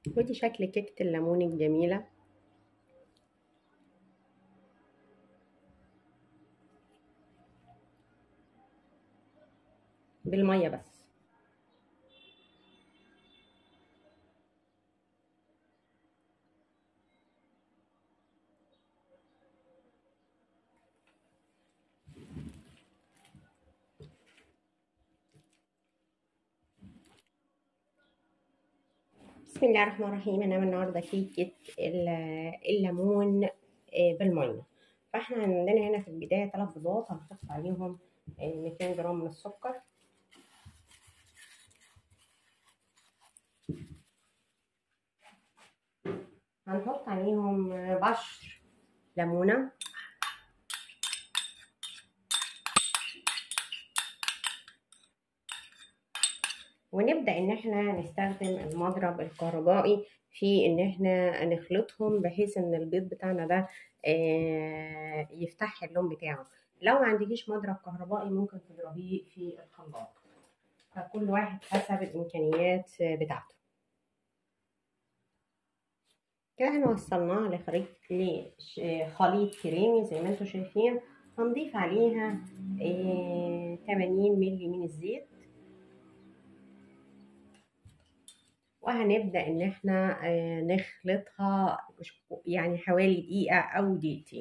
ودي شكل كيكة الليمون الجميلة بالمية بس بسم الله الرحمن الرحيم هنعمل النهارده كيكة ال- الليمون آه، بالمية فاحنا عندنا هنا في البداية ثلاث بيضات هنحط عليهم آه، 200 جرام من السكر هنحط عليهم آه، بشر ليمونة ونبدأ إن احنا نستخدم المضرب الكهربائي في إن احنا نخلطهم بحيث إن البيض بتاعنا ده آه، يفتح اللون بتاعه لو ما عندكيش مضرب كهربائي ممكن تضربيه في الخلاط فكل واحد حسب الإمكانيات بتاعته كده احنا وصلناها لخليط لخليط كريمي زي ما انتم شايفين هنضيف عليها آه، 80 مللي من الزيت وهنبدأ إن احنا آه، نخلطها مش- يعني حوالي دقيقة أو دقيقتين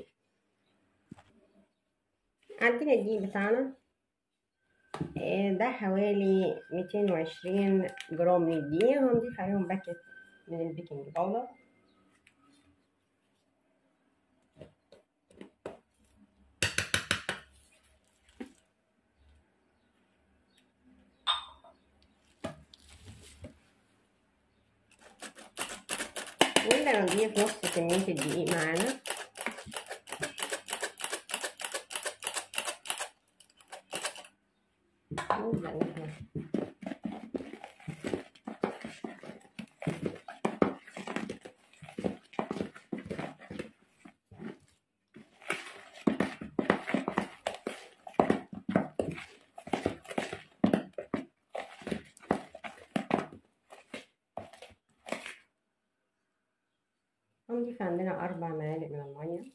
عندنا الدقيق بتاعنا آه، ده حوالي 220 جرام من الدقيق هنضيف عليهم باكت من البيكنج باودر ونبدأ نضيف نص كمية الدقيق معانا نبدأ إن احنا هنضيف عندنا أربع معالق من المية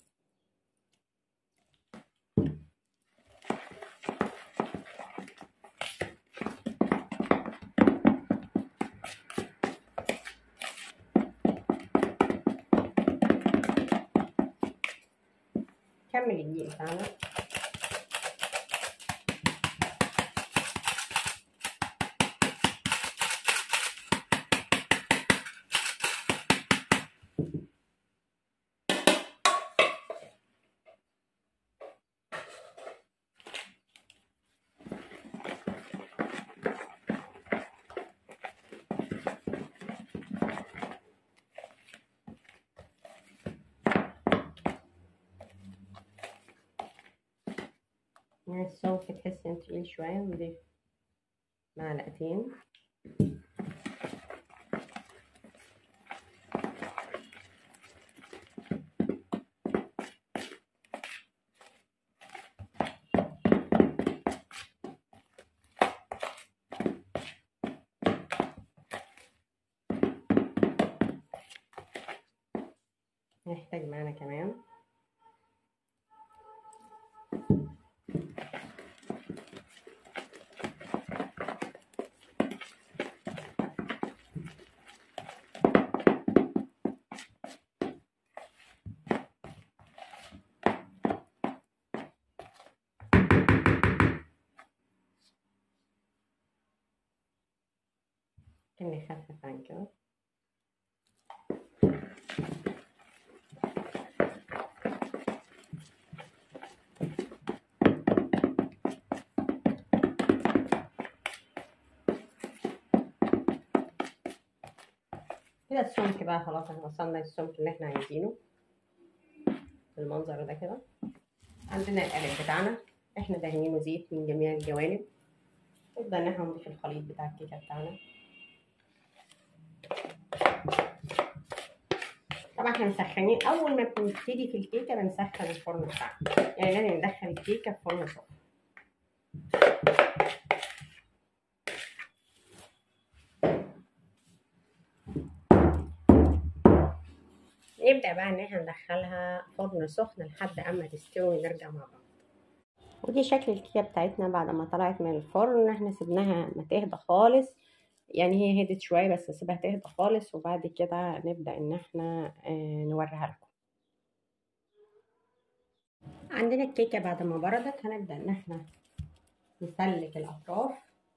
كمل الدقيق بتاعنا من الصوص تحس إنه تقيل شوية نضيف معلقتين نحتاج معانا كمان ممكن نخفف عن كده كده السمك بقى خلاص احنا وصلنا للسمك اللي احنا عايزينه بالمنظر ده كده عندنا القالب بتاعنا احنا دهنينه زيت من جميع الجوانب نبدأ ان احنا نضيف الخليط بتاع الكيكة بتاعنا طبعا احنا مسخنين اول ما بنبتدي في الكيكة بنسخن الفرن بتاعنا يعني لازم ندخل الكيكة في فرن سخن نبدأ بقى ان احنا ندخلها فرن سخن لحد اما تستوي ونرجع مع بعض ودي شكل الكيكة بتاعتنا بعد ما طلعت من الفرن احنا سيبناها ما تهدى خالص يعني هي هدت شوية بس سيبها تهدى خالص وبعد كده نبدأ ان احنا اه نوريها لكم عندنا الكيكة بعد ما بردت هنبدأ ان احنا نسلك الأطراف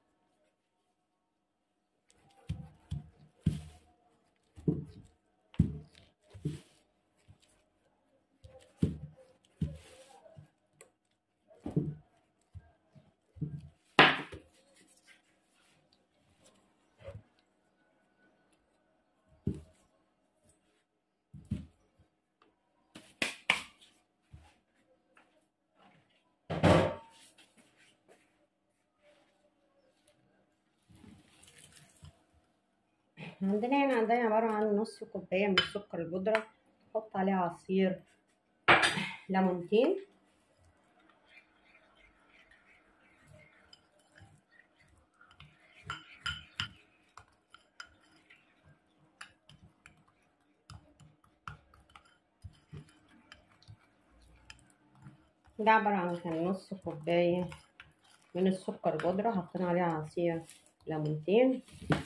عندنا هنا عندنا عبارة عن نص كوباية من السكر البودرة نحط عليه عصير ليمونتين ده عبارة عن كان نص كوباية من السكر بودرة حطينا عليه عصير ليمونتين